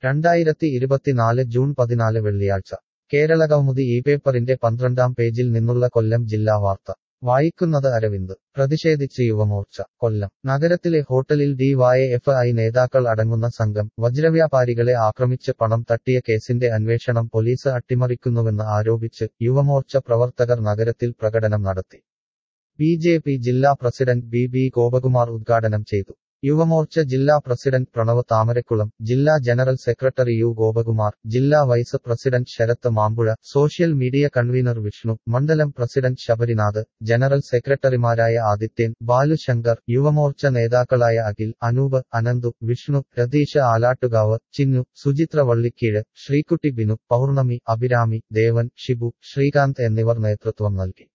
രണ്ടായിരത്തി ഇരുപത്തിനാല് ജൂൺ പതിനാല് വെള്ളിയാഴ്ച കേരളകൗമുദി ഈ പേപ്പറിന്റെ പന്ത്രണ്ടാം പേജിൽ നിന്നുള്ള കൊല്ലം ജില്ലാ വാർത്ത വായിക്കുന്നത് അരവിന്ദ് പ്രതിഷേധിച്ച് യുവമോർച്ച കൊല്ലം നഗരത്തിലെ ഹോട്ടലിൽ ഡിവൈഎഫ് ഐ നേതാക്കൾ അടങ്ങുന്ന സംഘം വജ്രവ്യാപാരികളെ ആക്രമിച്ച് പണം തട്ടിയ കേസിന്റെ അന്വേഷണം പോലീസ് അട്ടിമറിക്കുന്നുവെന്ന് ആരോപിച്ച് യുവമോർച്ച പ്രവർത്തകർ നഗരത്തിൽ പ്രകടനം നടത്തി ബി ജെ പി ജില്ലാ പ്രസിഡന്റ് ബി ബി ഗോപകുമാർ ഉദ്ഘാടനം ചെയ്തു യുവമോർച്ച ജില്ലാ പ്രസിഡന്റ് പ്രണവ് താമരക്കുളം ജില്ലാ ജനറൽ സെക്രട്ടറി യു ഗോപകുമാർ ജില്ലാ vice president Sarath Mampuzha social media convener Vishnu മണ്ഡലം പ്രസിഡന്റ് ശബരിനാഥ് ജനറൽ സെക്രട്ടറിമാരായ ആദിത്യൻ ബാലുശങ്കർ യുവമോർച്ച നേതാക്കളായ അഖിൽ അനൂപ് അനന്തു വിഷ്ണു രതീഷ് ആലാട്ടുകാവ് ചിന്നു സുചിത്ര വള്ളിക്കീഴ് ശ്രീകുട്ടി ബിനു പൗർണമി അഭിരാമി ദേവൻ ഷിബു ശ്രീകാന്ത് എന്നിവർ നേതൃത്വം നൽകി